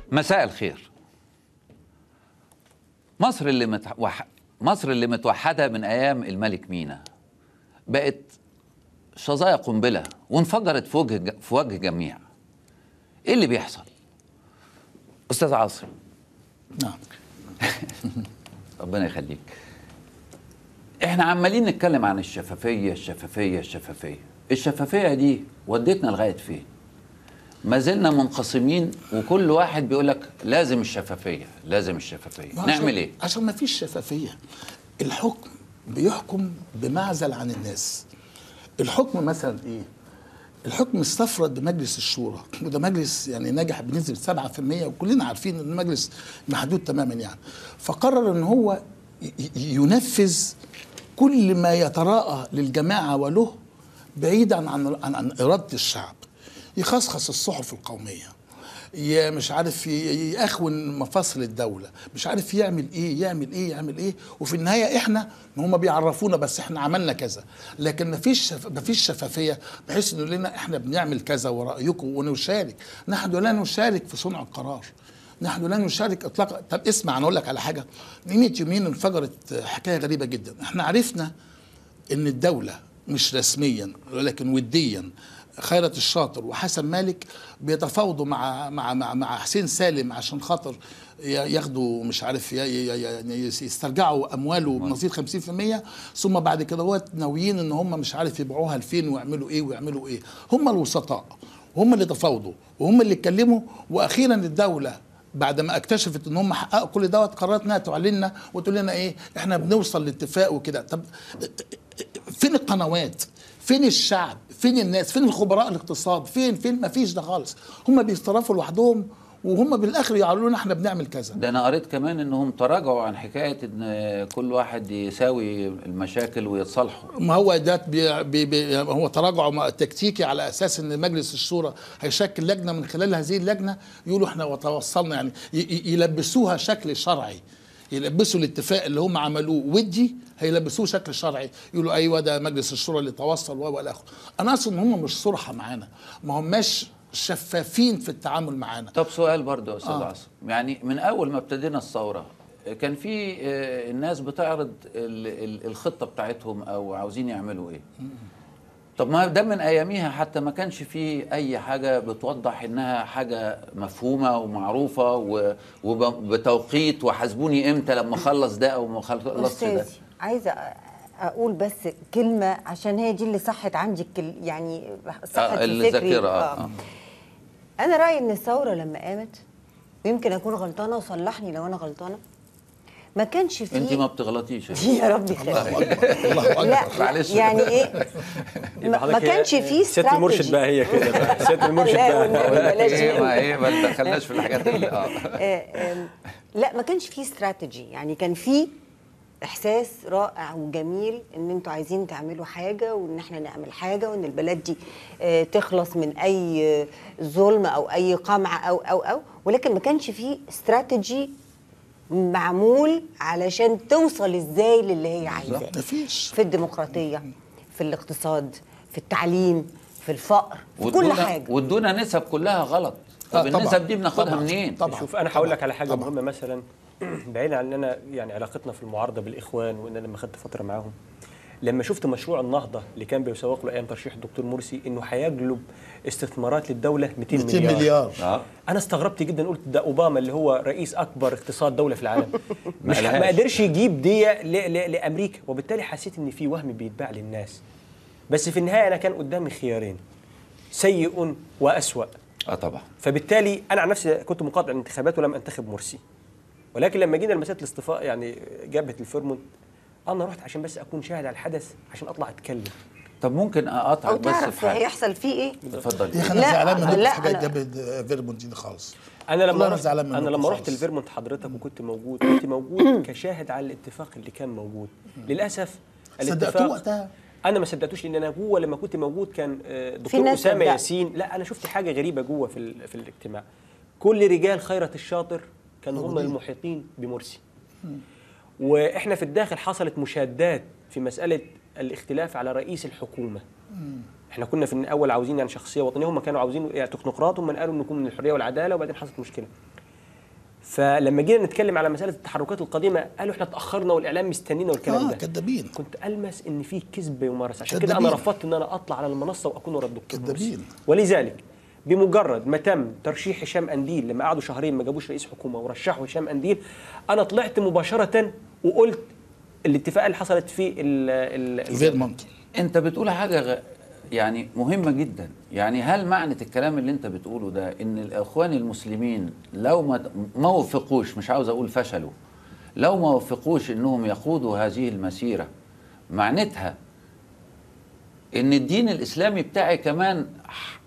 مساء الخير مصر اللي متوح... مصر اللي متوحدة من أيام الملك مينا بقت شظايا قنبلة وانفجرت في وجه في وجه جميع إيه اللي بيحصل؟ أستاذ عاصم نعم ربنا يخليك احنا عمالين نتكلم عن الشفافية الشفافية الشفافية الشفافية دي ودتنا لغاية فين ما زلنا منقسمين وكل واحد بيقول لك لازم الشفافية لازم الشفافية عشان- نعمل ايه عشان ما فيش شفافيه الحكم بيحكم بمعزل عن الناس الحكم مثلا ايه الحكم استفرد بمجلس الشورى وده مجلس يعني نجح بنسبه 7% وكلنا عارفين ان المجلس محدود تماما يعني فقرر ان هو ي- ي- ينفذ كل ما يتراءى للجماعه وله بعيدا عن عن, عن اراده الشعب يخصخص الصحف القوميه ي- مش عارف ي- يأخون مفاصل الدولة مش عارف يعمل ايه يعمل ايه يعمل ايه وفي النهاية احنا هم بيعرفونا بس احنا عملنا كذا لكن مفيش شف... مفيش شفافية بحيث انه لنا احنا بنعمل كذا ورأيكم ونشارك نحن لا نشارك في صنع القرار نحن لا نشارك اطلاقا طب اسمع انا اقول لك على حاجه قيمه يومين انفجرت حكايه غريبه جدا احنا عرفنا ان الدوله مش رسميا ولكن وديا خيرت الشاطر وحسن مالك بيتفاوضوا مع مع مع, مع حسين سالم عشان خاطر ي- ياخدوا مش عارف ي- ي- ي- يعني يسترجعوا امواله بنظير 50% ثم بعد كده هو ناويين ان هم مش عارف يبيعوها لفين ويعملوا ايه ويعملوا ايه هم الوسطاء وهم اللي تفاوضوا وهم اللي اتكلموا واخيرا الدوله بعد ما اكتشفت ان هم حققوا كل دوت قررت انها تعلننا وتقول لنا ايه احنا بنوصل لاتفاق وكده طب فين القنوات فين الشعب فين الناس فين الخبراء الاقتصاد فين فين ما فيش ده خالص هم بيتصرفوا لوحدهم وهم بالاخر يعلنوا لنا احنا بنعمل كذا ده انا قريت كمان انهم تراجعوا عن حكايه ان كل واحد يساوي المشاكل ويتصالحوا ما هو ده بي بي بي هو تراجع م- تكتيكي على اساس ان مجلس الشورى هيشكل لجنه من خلال هذه اللجنه يقولوا احنا وتوصلنا يعني ي- ي- يلبسوها شكل شرعي يلبسوا الاتفاق اللي هم عملوه ودي هيلبسوه شكل شرعي يقولوا ايوه ده مجلس الشورى اللي توصل و والى اخره انا اقصد ان هم مش صرحه معانا ما هماش شفافين في التعامل معانا طب سؤال برضه يا استاذ آه. عاصم يعني من اول ما ابتدينا الثوره كان في آه، الناس بتعرض ال- ال- الخطه بتاعتهم او عاوزين يعملوا ايه طب ما ده من اياميها حتى ما كانش في اي حاجه بتوضح انها حاجه مفهومه ومعروفه و- وبتوقيت وحاسبوني امتى لما اخلص ده او ما اخلص ده استاذي عايزه أ- اقول بس كلمه عشان هي دي اللي صحت عندي الكل يعني صحت آه، في الذاكرة، فكري آه، آه. انا رايي ان الثوره لما قامت ويمكن اكون غلطانه وصلحني لو انا غلطانه ما كانش فيه انت ما بتغلطيش يا رب يخليك الله اكبر الله اكبر لا معلش. يعني ايه يبقى ما, ما حضرتك كانش فيه سياده المرشد بقى هي كده بقى سياده المرشد لا، والنبي بقى بلاش ايه منه. ما ايه ما دخلناش في الحاجات اللي اه آه، آم، لا ما كانش فيه استراتيجي يعني كان فيه احساس رائع وجميل ان انتوا عايزين تعملوا حاجه وان احنا نعمل حاجه وان البلد دي آه، تخلص من اي آه، ظلم او اي قمع او او او ولكن ما كانش فيه استراتيجي معمول علشان توصل ازاي للي هي عايزاه مفيش في الديمقراطيه في الاقتصاد في التعليم في الفقر في كل وادونا- حاجه وادونا نسب كلها غلط آه، طب طبعاً. النسب دي بناخدها طبعاً. منين طبعا شوف انا هقول لك طبعاً. على حاجه طبعاً. مهمه مثلا بعيدا عن ان انا يعني علاقتنا في المعارضه بالاخوان وان انا لما خدت فتره معاهم لما شفت مشروع النهضه اللي كان بيسوق له ايام ترشيح الدكتور مرسي انه هيجلب استثمارات للدوله 200 200 مليار, مليار اه انا استغربت جدا قلت ده اوباما اللي هو رئيس اكبر اقتصاد دوله في العالم مش قالهاش. ما قدرش يجيب دي ل- ل- لامريكا وبالتالي حسيت ان في وهم بيتباع للناس بس في النهايه انا كان قدامي خيارين سيء واسوأ اه طبعا فبالتالي انا عن نفسي كنت مقاطع الانتخابات ولم انتخب مرسي ولكن لما جينا لمساله الاصطفاء يعني جبهه الفيرمونت انا رحت عشان بس اكون شاهد على الحدث عشان اطلع اتكلم طب ممكن او اقاطعك بس تعرف في حاجه هيحصل فيه ايه اتفضل يا اخي انا لا، زعلان من لا، حاجه أنا- جابت فيرمونت دي خالص انا والله لما أنا رحت زعلان منكم انا لما رحت خالص. الفيرمونت حضرتك وكنت موجود كنت موجود كشاهد على الاتفاق اللي كان موجود للاسف صدقتوه وقتها انا ما صدقتوش لان انا جوه لما كنت موجود كان آه، في دكتور ناس اسامه صدقت. ياسين لا انا شفت حاجه غريبه جوه في ال- في الاجتماع كل رجال خيرة الشاطر كانوا هم موجودين. المحيطين بمرسي واحنا في الداخل حصلت مشادات في مساله الاختلاف على رئيس الحكومه احنا كنا في الاول عاوزين يعني شخصيه وطنيه هم كانوا عاوزين يعني تكنوقراط هم قالوا انكم من الحريه والعداله وبعدين حصلت مشكله فلما جينا نتكلم على مساله التحركات القديمه قالوا احنا اتاخرنا والاعلام مستنينا والكلام اه ده كدابين كنت المس ان في كذب يمارس عشان كده انا كدابين. رفضت ان انا اطلع على المنصه واكون ورا الدكتور كدابين. مرسي. ولذلك بمجرد ما تم ترشيح هشام انديل لما قعدوا شهرين ما جابوش رئيس حكومه ورشحوا هشام انديل انا طلعت مباشره وقلت الاتفاق اللي حصلت في ال ال فيرمونت انت بتقول حاجه غ... يعني مهمه جدا يعني هل معنى الكلام اللي انت بتقوله ده ان الاخوان المسلمين لو ما ما وفقوش مش عاوز اقول فشلوا لو ما وفقوش انهم يقودوا هذه المسيره معنتها ان الدين الاسلامي بتاعي كمان ح-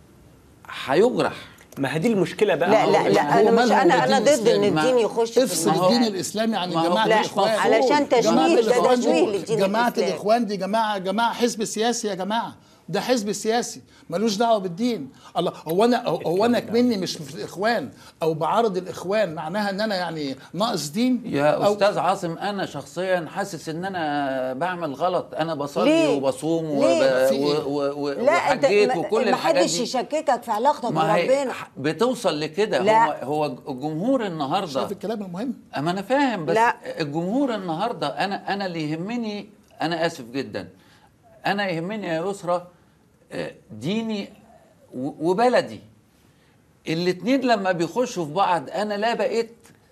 هيجرح ما هي دي المشكله بقى لا لا هو لا انا مش مالهم انا انا بالدين ضد ان الإسلامي؟ الدين يخش في افصل الموضوع. الدين الاسلامي عن ما هو جماعه لا، الاخوان علشان تشويه، جماعة ده الإخوان تشويه دي- للدين جماعه الإسلامي. الاخوان دي جماعه جماعه حزب سياسي يا جماعه ده حزب سياسي ملوش دعوه بالدين الله هو انا هو هو انا كمني مش في الاخوان او بعارض الاخوان معناها ان انا يعني ناقص دين يا أو استاذ عاصم انا شخصيا حاسس ان انا بعمل غلط انا بصلي ليه؟ وبصوم ليه؟ وب... في إيه؟ و... و... و... لا انت وحجيت ما- وكل ما الحاجات حدش دي يشككك في علاقتك ما هي بربنا ح- بتوصل لكده لا. هو هو الجمهور النهارده شايف الكلام المهم اما انا فاهم بس لا. الجمهور النهارده انا انا اللي يهمني انا اسف جدا انا يهمني يا يسرى آه، ديني و- وبلدي الاتنين لما بيخشوا في بعض انا لا بقيت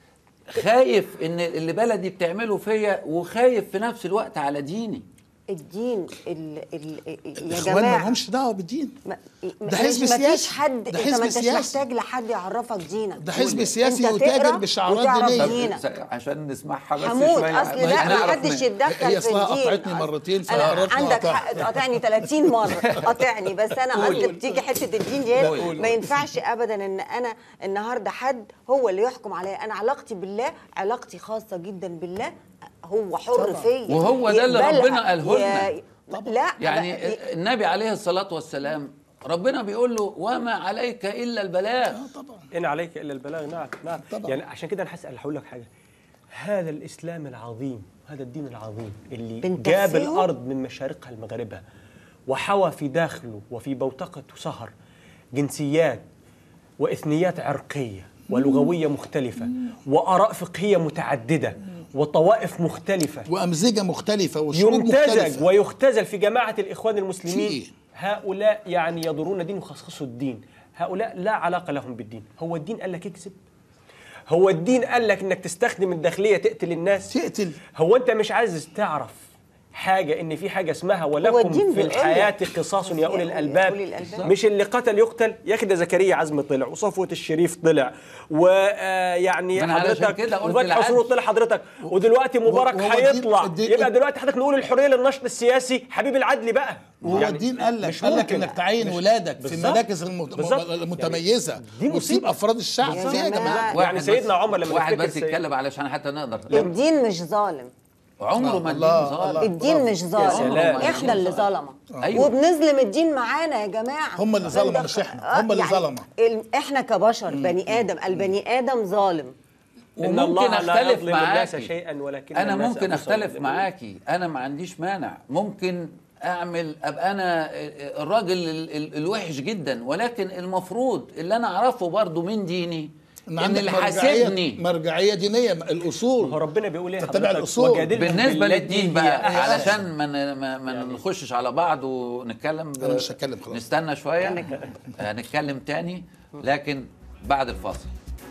خايف ان اللي بلدي بتعمله فيا وخايف في نفس الوقت على ديني الدين ال ال يا الاخوان ما جماعه لهمش دعوه بالدين ما- ده حزب مش- مفيش سياسي. حد ده انت حزب ما انتش سياسي. محتاج لحد يعرفك دينك ده حزب انت سياسي تقرا وتاجر بشعارات وتعرف دينية. دينك. عشان نسمعها بس حمود شويه اصل لا هنعرف ما حدش من- يتدخل هي في أصلها الدين قطعتني مرتين، انا فقررت عندك أقطعها. حق تقاطعني 30 مره قاطعني بس انا اصل بتيجي حته الدين دي قول. ما ينفعش ابدا ان انا النهارده حد هو اللي يحكم عليا انا علاقتي بالله علاقتي خاصه جدا بالله هو حر فيا وهو ده اللي يقبلها. ربنا قاله لنا. يا- لا يعني بقى- النبي عليه الصلاه والسلام ربنا بيقول له وما عليك الا البلاغ طبعا ان عليك الا البلاغ نعم نعم طبعا. يعني عشان كده انا هسال هقول لك حاجه هذا الاسلام العظيم هذا الدين العظيم اللي بنتفهه؟ جاب الارض من مشارقها لمغاربها وحوى في داخله وفي بوتقته سهر جنسيات واثنيات عرقيه ولغويه مختلفه واراء فقهيه متعدده وطوائف مختلفه وامزجه مختلفه وشعوب يمتزج مختلفه ويختزل في جماعة الإخوان في المسلمين إيه؟ هؤلاء يعني يضرون الدين ويخصصوا الدين هؤلاء لا علاقة لهم بالدين هو الدين قال لك اكذب هو الدين قال لك انك تستخدم الداخلية تقتل الناس تقتل هو انت مش عايز تعرف حاجة ان في حاجة اسمها ولكم الدين في بيقول لك. الحياة قصاص يا اولي يا الالباب أولي الألباب. مش اللي قتل يقتل يا اخي ده زكريا عزمي طلع وصفوة الشريف طلع ويعني ما أنا علشان حضرتك كده قلت وفتحي العدل. سرور طلع حضرتك ودلوقتي مبارك وهو الدين- هيطلع الدين- يبقى دلوقتي حضرتك نقول الحريه للنشط السياسي حبيب العدل بقى وهو يعني الدين قال لك مش قال لك ممكن. انك تعين مش- ولادك في بالظبط. المراكز المت- بالظبط. المتميزه دي وتسيب مصيبة. افراد الشعب يا فيها يا جماعة. جماعه يعني واحد سيدنا بس- عمر لما واحد نفتكر بس سيد- يتكلم علشان حتى نقدر الدين مش ظالم عمره ما الله- الدين ظالم الله. الدين مش ظالم سلام. احنا اللي ظلمه أيوة. وبنظلم الدين معانا يا جماعه هم اللي ظلمة، بندخل- مش إحنا. آه، هم اللي يعني ظلمة. ال- احنا كبشر بني ادم البني ادم ظالم إن وممكن الله لا اختلف يظلم الناس معاكي شيئا ولكن انا الناس ممكن أنفسهم اختلف يظلمون. معاكي انا ما عنديش مانع ممكن اعمل ابقى انا الراجل ال- ال- الوحش جدا ولكن المفروض اللي انا اعرفه برضو من ديني ان عندك اللي مرجعية- حاسبني مرجعيه دينيه الاصول هو ربنا بيقول ايه تتبع حضرتك؟ الأصول. وجادلهم بالنسبه بالتي للدين هي بقى أحسن. علشان ما ن- ما, ما نخشش على بعض ونتكلم ب- أنا مش هتكلم خلاص. نستنى شويه هنتكلم تاني لكن بعد الفاصل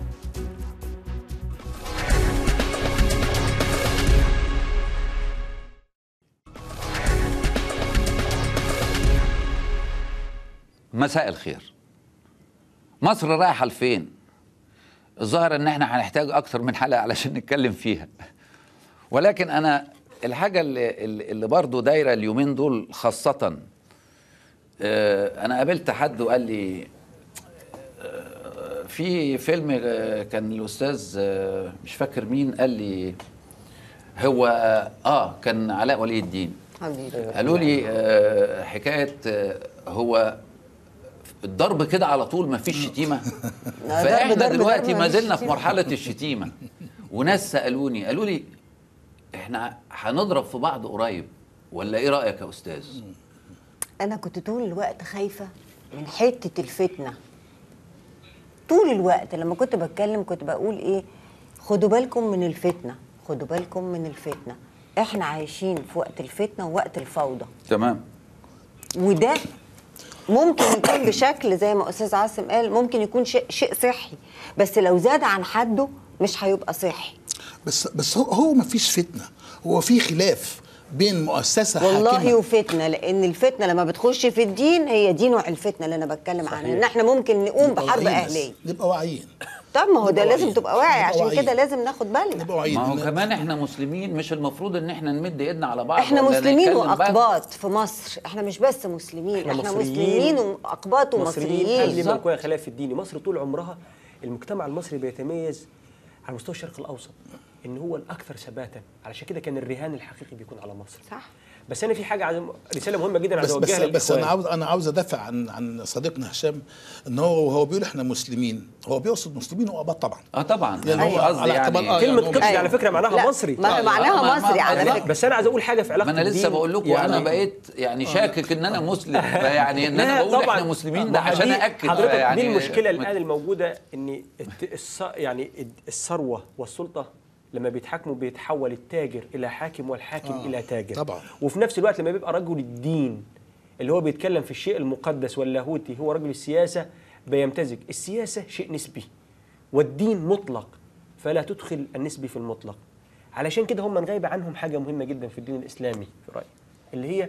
مساء الخير مصر رايحه لفين الظاهر ان احنا هنحتاج اكتر من حلقه علشان نتكلم فيها ولكن انا الحاجه اللي, اللي برضو دايره اليومين دول خاصه آه، انا قابلت حد وقال لي آه، في فيلم آه، كان الاستاذ آه، مش فاكر مين قال لي هو اه كان علاء ولي الدين حبيبي قالوا لي آه، حكايه آه، هو الضرب كده على طول ما فيش شتيمه لا، ضرب- فاحنا ضرب- دلوقتي ضرب ما مفيش زلنا في شتيمة. مرحله الشتيمه وناس سالوني قالوا لي احنا هنضرب في بعض قريب ولا ايه رايك يا استاذ انا كنت طول الوقت خايفه من حته الفتنه طول الوقت لما كنت بتكلم كنت بقول ايه خدوا بالكم من الفتنه خدوا بالكم من الفتنه احنا عايشين في وقت الفتنه ووقت الفوضى تمام وده ممكن يكون بشكل زي ما استاذ عاصم قال ممكن يكون شيء شيء صحي بس لو زاد عن حده مش هيبقى صحي بس بس هو هو ما فيش فتنه هو في خلاف بين مؤسسه والله حاكمه وفتنه لان الفتنه لما بتخش في الدين هي دي نوع الفتنه اللي انا بتكلم عنها ان احنا ممكن نقوم نبقى بحرب واعيين بس. اهليه نبقى واعيين طب ما هو ده نبقى لازم واعيين. تبقى واعي نبقى عشان واعيين. كده لازم ناخد بالنا نبقى واعيين ما هو ن- كمان احنا مسلمين مش المفروض ان احنا نمد ايدنا على بعض احنا ولا مسلمين نتكلم بقى. واقباط في مصر احنا مش بس مسلمين إحنا احنا, مصريين. مسلمين واقباط مصريين ومصريين قبل ما بالظبط. يكون خلاف الديني مصر طول عمرها المجتمع المصري بيتميز على مستوى الشرق الاوسط ان هو الاكثر ثباتا علشان كده كان الرهان الحقيقي بيكون على مصر صح بس انا في حاجه عايز رساله مهمه جدا عايز بس بس اوجهها بس انا للإخوان. عاوز انا عاوز ادافع عن عن صديقنا هشام ان هو هو بيقول احنا مسلمين هو بيقصد مسلمين واباط طبعا اه طبعا يعني هو هو قصدي على اعتبار- يعني آه، كلمه يعني هو- قبطي أيوة. على فكره معناها لا، مصري ما- آه، معناها ما- ما- مصري على لا، فكره بس انا عايز اقول حاجه في ما علاقه انا لسه الدين. بقول لكم يعني انا بقيت يعني شاكك ان انا مسلم فيعني ان انا لا، بقول طبعاً. احنا مسلمين ما ده عشان دي- ااكد حضرتك يعني دي المشكله الان الموجوده ان الت- الص... يعني الثروه والسلطه لما بيتحاكموا بيتحول التاجر الى حاكم والحاكم آه، الى تاجر طبعاً. وفي نفس الوقت لما بيبقى رجل الدين اللي هو بيتكلم في الشيء المقدس واللاهوتي هو رجل السياسه بيمتزج السياسه شيء نسبي والدين مطلق فلا تدخل النسبي في المطلق علشان كده هم غايبه عنهم حاجه مهمه جدا في الدين الاسلامي في رايي اللي هي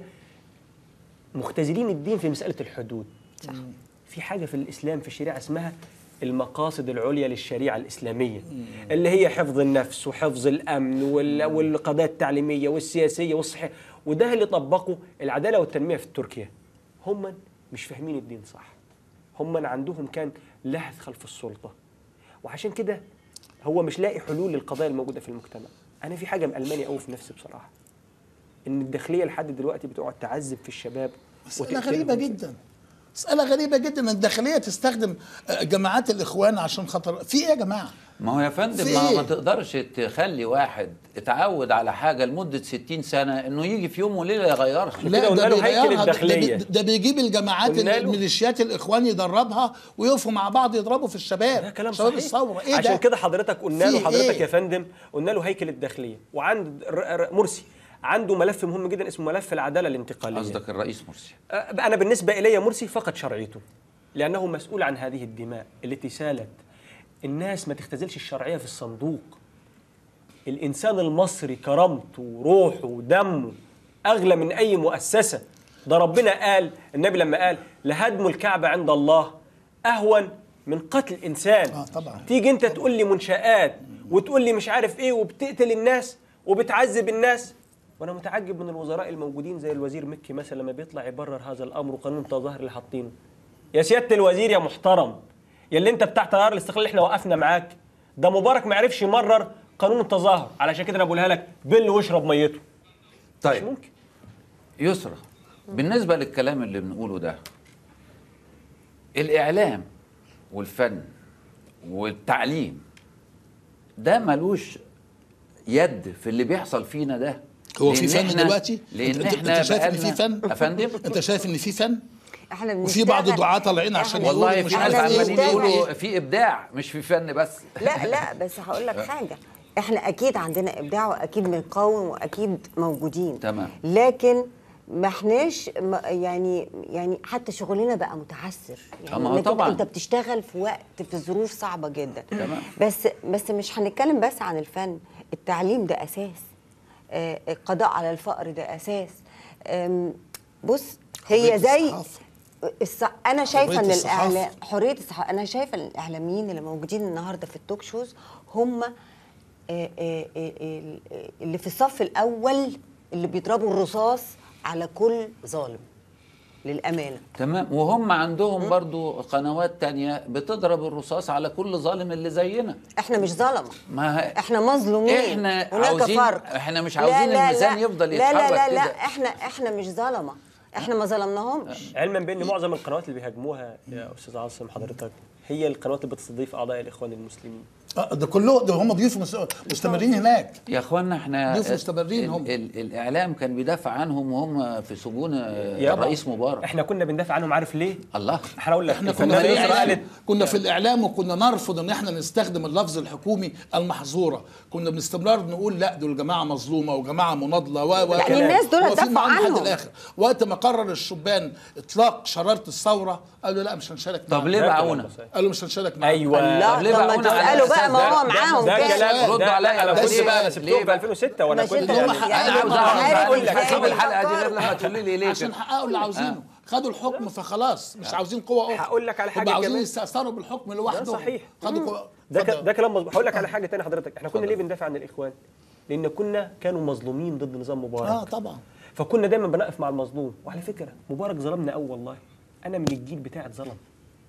مختزلين الدين في مساله الحدود صح. في حاجه في الاسلام في الشريعه اسمها المقاصد العليا للشريعه الاسلاميه اللي هي حفظ النفس وحفظ الامن وال- والقضايا التعليميه والسياسيه والصحيه وده اللي طبقوا العداله والتنميه في تركيا هم مش فاهمين الدين صح هم عندهم كان لهث خلف السلطه وعشان كده هو مش لاقي حلول للقضايا الموجوده في المجتمع انا في حاجه مألماني قوي في نفسي بصراحه ان الداخليه لحد دلوقتي بتقعد تعذب في الشباب مسألة وتقتلهم. غريبة جدا مسألة غريبة جدا ان الداخلية تستخدم آه، جماعات الإخوان عشان خاطر في إيه يا جماعة؟ ما هو يا فندم في ما, إيه؟ ما تقدرش تخلي واحد اتعود على حاجه لمده 60 سنه انه يجي في يوم وليله يغيرها كده قلنا له هيكل بيغيرها، ده- الداخلية. ده, ده بيجيب الجماعات قلنا له- الميليشيات الإخوان يدربها ويقفوا مع بعض يضربوا في الشباب ده كلام شباب صحيح الثورة إيه عشان ده؟ كده حضرتك قلنا له في حضرتك إيه؟ يا فندم قلنا له هيكل الداخليه وعند ر- ر- مرسي عنده ملف مهم جدا اسمه ملف العداله الانتقاليه قصدك الرئيس مرسي أه، انا بالنسبه الي مرسي فقد شرعيته لانه مسؤول عن هذه الدماء التي سالت الناس ما تختزلش الشرعيه في الصندوق الانسان المصري كرامته وروحه ودمه اغلى من اي مؤسسه ده ربنا قال النبي لما قال لهدم الكعبه عند الله اهون من قتل انسان آه، طبعاً. تيجي انت تقول لي منشآت وتقول لي مش عارف ايه وبتقتل الناس وبتعذب الناس وانا متعجب من الوزراء الموجودين زي الوزير مكي مثلا لما بيطلع يبرر هذا الامر وقانون التظاهر اللي حاطينه يا سياده الوزير يا محترم يا اللي انت بتاع تيار الاستقلال اللي احنا وقفنا معاك ده مبارك ما عرفش يمرر قانون التظاهر علشان كده انا بقولها لك بل واشرب ميته مش طيب ممكن يسرى بالنسبه للكلام اللي بنقوله ده الاعلام والفن والتعليم ده ملوش يد في اللي بيحصل فينا ده هو في لأن فن إحنا- دلوقتي؟ لان أنت- أنت- احنا أنت شايف إن بقالنا- في فن؟ افندم أنت شايف إن في فن؟ احنا وفي بعض بنشتغل- الدعاة طالعين عشان إحنا- يقولوا والله مش في ناس عارف إيه عمالين وإيه يقولوا وإيه. في ابداع مش في فن بس لا لا بس هقول لك حاجه احنا اكيد عندنا ابداع واكيد بنقاوم واكيد موجودين تمام. لكن ما احناش ما- يعني يعني حتى شغلنا بقى متعثر يعني أما هو إنك أنت- طبعاً. انت بتشتغل في وقت في ظروف صعبه جدا تمام. بس بس مش هنتكلم بس عن الفن التعليم ده اساس آه، القضاء على الفقر ده اساس آم، بص حرية هي زي الصحافة. الص... انا شايفه حرية ان الصحافة. الاعلام حريه الصحافه انا شايفه ان الاعلاميين اللي موجودين النهارده في التوك شوز هم آه، آه، آه، آه، اللي في الصف الاول اللي بيضربوا الرصاص على كل ظالم للامانه تمام وهم عندهم برضو قنوات تانية بتضرب الرصاص على كل ظالم اللي زينا احنا مش ظلمه ما ه- احنا مظلومين إحنا هناك عاوزين- فرق إحنا مش لا، عاوزين لا، الميزان لا. يفضل لا لا يتحرك لا لا كده. احنا احنا مش ظلمه احنا ما ظلمناهمش علما بان معظم القنوات اللي بيهاجموها يا استاذ عاصم حضرتك هي القنوات اللي بتستضيف اعضاء الاخوان المسلمين آه، ده كله ده هم ضيوف مس- مستمرين هناك يا اخوانا احنا ضيوف مستمرين ال- هم. ال- الاعلام كان بيدافع عنهم وهم في سجون يابا، الرئيس مبارك احنا كنا بندافع عنهم عارف ليه؟ الله احنا اقول لك احنا كنا في الفنانة يسرا الاعلام قالت كنا في الاعلام وكنا نرفض ان احنا نستخدم اللفظ الحكومي المحظوره كنا باستمرار نقول لا دول جماعه مظلومه وجماعه مناضله و و يعني الناس دول واقفين دافعوا معاهم لحد عنهم. الاخر وقت ما قرر الشبان اطلاق شراره الثوره قالوا لا مش هنشارك طب معاهم. ليه ده باعونا كلام صحيح. قالوا مش هنشارك معاهم ايوه لا طب ليه طب ما باعونا على تسالوا بقى الأساس ما هو ده؟ معاهم ده كده كلام ردوا ده عليا لا انا بس كنت بقى. انا ليه سبتهم في بقى؟ 2006 وانا مش كنت انت هم يعني حق- يعني انا عاوز انت اعرف عارف بقى مش ازاي هسيب الحلقه دي غير فكروا. لما تقولي لي ليه عشان كده حققوا اللي عاوزينه خدوا الحكم فخلاص مش عاوزين قوه اخرى هقول لك على حاجة هم عاوزين كمان. يستأثروا بالحكم لوحدهم صحيح. خدوا قوة ده ك- اتفضل. ده كلام مظبوط هقول لك على حاجه تانية حضرتك احنا كنا ليه بندافع عن الاخوان لان كنا كانوا مظلومين ضد نظام مبارك اه طبعا فكنا دايما بنقف مع المظلوم وعلى فكره مبارك ظلمنا قوي والله انا من الجيل بتاعي اتظلم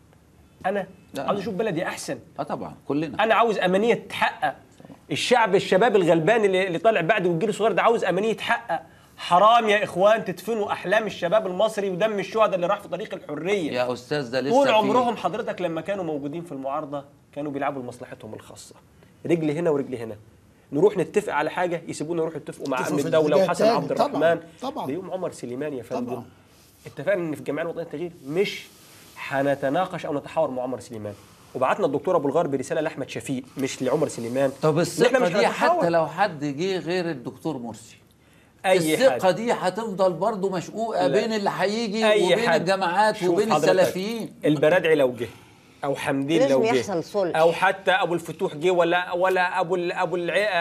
انا لا. عاوز اشوف بلدي احسن اه طبعا كلنا انا عاوز امانيه تتحقق الشعب الشباب الغلبان اللي, اللي طالع بعد والجيل الصغير ده عاوز امانيه تتحقق حرام يا اخوان تدفنوا احلام الشباب المصري ودم الشهداء اللي راح في طريق الحريه يا استاذ ده لسه طول في- عمرهم حضرتك لما كانوا موجودين في المعارضه كانوا بيلعبوا لمصلحتهم الخاصه رجل هنا ورجل هنا نروح نتفق على حاجه يسيبونا نروح يتفقوا مع يتفقوا امن في الدوله الاتجاه وحسن التاني. عبد طبعاً، الرحمن طبعاً. بيوم عمر سليمان يا فندم طبعاً. اتفقنا ان في الجمعيه الوطنيه للتغيير مش هنتناقش او نتحاور مع عمر سليمان وبعتنا الدكتور ابو الغار برساله لاحمد شفيق مش لعمر سليمان طب إن إحنا الثقه مش دي هنتحاور. حتى لو حد جه غير الدكتور مرسي اي الثقه حد دي هتفضل برضو مشقوقه لا. بين اللي هيجي اي وبين حد الجامعات شوف وبين حضرتك، السلفيين البرادعي لو جه او حمدين لازم لو جه يحصل صلح. او حتى ابو الفتوح جه ولا ولا ابو ال- ابو الع... آه،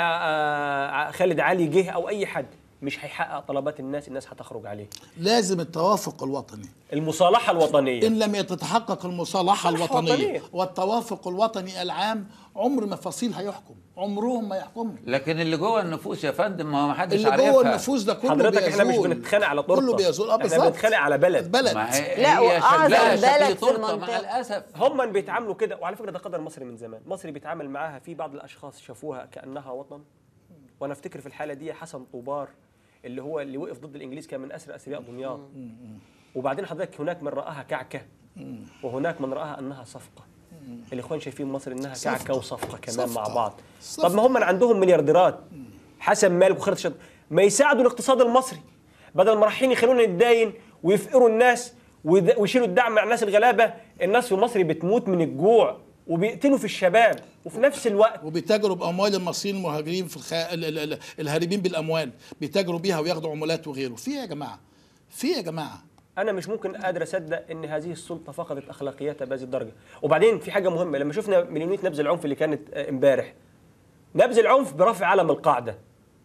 آه، خالد علي جه او اي حد مش هيحقق طلبات الناس الناس هتخرج عليه لازم التوافق الوطني المصالحه الوطنيه ان لم تتحقق المصالحه مصالحة الوطنيه وطنية. والتوافق الوطني العام عمر ما فصيل هيحكم عمرهم ما يحكموا لكن اللي جوه النفوس يا فندم ما هو ما حدش اللي عارفها جوه النفوس ده كله حضرتك احنا مش بيزول. بنتخانق على تورته كله بيزول اه احنا بالظبط بنتخانق على بلد ما بلد هي لا، هي وأعظم شكلها بلد شكل في تورته مع المنطقة. الاسف هم بيتعاملوا كده وعلى فكره ده قدر مصر من زمان مصر بيتعامل معاها في بعض الاشخاص شافوها كانها وطن وانا افتكر في الحاله دي حسن طوبار اللي هو اللي وقف ضد الانجليز كان من اسر اثرياء دمياط وبعدين حضرتك هناك من راها كعكه وهناك من راها انها صفقه الاخوان شايفين مصر انها صفقة. كعكه وصفقه كمان مع صفقة. بعض صفقة. طب ما هم عندهم مليارديرات حسن مالك وخالد شط ما يساعدوا الاقتصاد المصري بدل ما رايحين يخلونا نتداين ويفقروا الناس ويد- ويشيلوا الدعم مع الناس الغلابه الناس في مصر بتموت من الجوع وبيقتلوا في الشباب وفي نفس الوقت وبيتاجروا باموال المصريين المهاجرين في الخ... ال... ال... ال... الهاربين بالاموال بيتاجروا بيها وياخدوا عمولات وغيره في إيه يا جماعه في إيه يا جماعه انا مش ممكن قادر اصدق ان هذه السلطه فقدت اخلاقياتها بهذه الدرجه وبعدين في حاجه مهمه لما شفنا مليونيه نبذ العنف اللي كانت آه، امبارح نبذ العنف برفع علم القاعده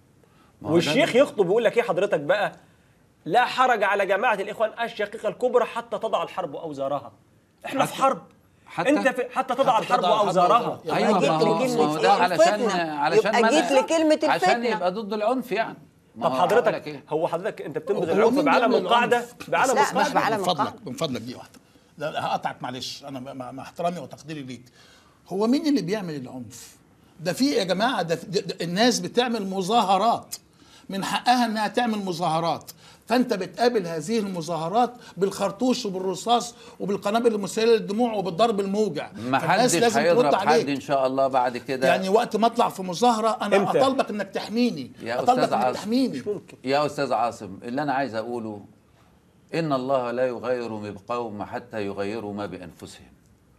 ما هو ده- والشيخ يخطب يقول لك ايه حضرتك بقى لا حرج على جماعه الاخوان الشقيقه الكبرى حتى تضع الحرب اوزارها احنا في حرب حتى- انت في حتى تضع حتى الحرب تضع الحرب اوزارها أوزارها. ايوه جيت ما هو لكلمة ما هو ده علشان الفتنة. علشان يبقى ما جيت أنا- لكلمة عشان الفتنة. يبقى ضد العنف يعني ما طب هو أقول لك حضرتك إيه؟ هو حضرتك انت بتنبذ هو العنف مين بعلم بيعمل القاعده العنف؟ بعلم لا، مش القاعده بعلم من فضلك القاعدة. من فضلك دي واحده لا هقطعك معلش انا مع, مع احترامي وتقديري ليك هو مين اللي بيعمل العنف ده في يا جماعه ده, ده, ده الناس بتعمل مظاهرات من حقها انها تعمل مظاهرات فانت بتقابل هذه المظاهرات بالخرطوش وبالرصاص وبالقنابل المسيله للدموع وبالضرب الموجع ما فالناس حدش لازم هيضرب ترد حد عليك. ان شاء الله بعد كده يعني وقت ما اطلع في مظاهره انا إمتى؟ اطالبك انك تحميني يا اطالبك أستاذ انك عاصم. تحميني مش ممكن يا استاذ عاصم اللي انا عايز اقوله ان الله لا يغير ما بقوم حتى يغيروا ما بانفسهم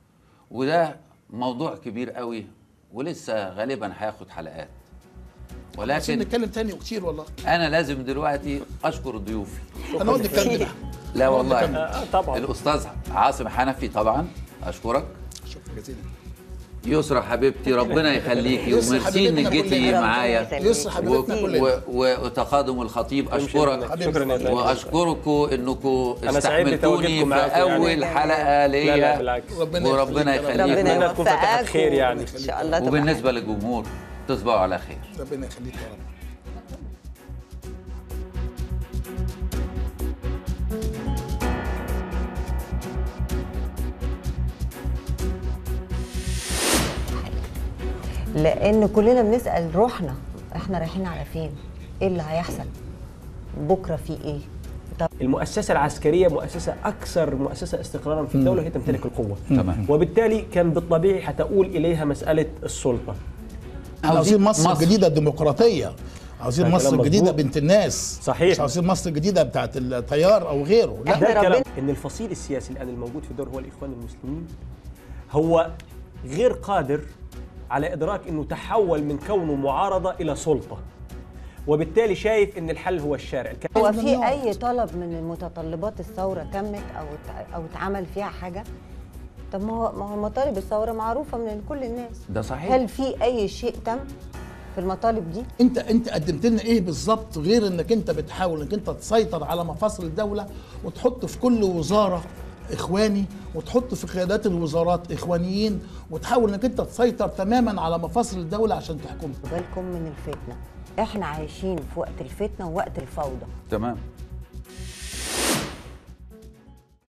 وده موضوع كبير قوي ولسه غالبا هياخد حلقات عايزين ولكن نتكلم تاني كتير والله انا لازم دلوقتي اشكر ضيوفي انا قلت الكلام ده لا والله آه، طبعا الاستاذ عاصم حنفي طبعا اشكرك شكرا جزيلا يسرى حبيبتي ربنا يخليكي يسرى وميرسي انك حبيبتنا جيتي كلنا. معايا ربنا يسرى يخليك. و- حبيبتنا و- كلنا و- وتقادم الخطيب اشكرك شكرا يا فندم. واشكركم انكم أنا سعيد استحملتوني بتواجدكم في معاكم يعني. اول حلقه لا لا ليا بالعكس ربنا وربنا يخليك يا رب. يخليك. ربنا أتمنى تكون فتحت يوفقك خير يعني. ان شاء الله تبقى وبالنسبه للجمهور تصبحوا على خير ربنا يخليك يا رب لان كلنا بنسال روحنا احنا رايحين على فين ايه اللي هيحصل بكره في ايه طب. المؤسسه العسكريه مؤسسه اكثر مؤسسه استقرارا في الدوله هي تمتلك القوه تمام. وبالتالي كان بالطبيعي حتؤول اليها مساله السلطه احنا عاوزين مصر, مصر. جديده ديمقراطيه عاوزين ده مصر كلام جديده مظبوط. بنت الناس صحيح. مش عاوزين مصر جديده بتاعت التيار او غيره لا إحنا ده الكلام ربنا- ان الفصيل السياسي الان الموجود في الدور هو الاخوان المسلمين هو غير قادر على ادراك انه تحول من كونه معارضه الى سلطه وبالتالي شايف ان الحل هو الشارع الك- هو في اي طلب من متطلبات الثوره تمت او ات- او اتعمل فيها حاجه طب ما هو ما هو مطالب الثوره معروفه من كل الناس ده صحيح. هل في اي شيء تم في المطالب دي انت انت قدمت لنا ايه بالظبط غير انك انت بتحاول انك انت تسيطر على مفاصل الدوله وتحط في كل وزاره اخواني وتحط في قيادات الوزارات اخوانيين وتحاول انك انت تسيطر تماما على مفاصل الدوله عشان تحكمها بالكم من الفتنه احنا عايشين في وقت الفتنه ووقت الفوضى تمام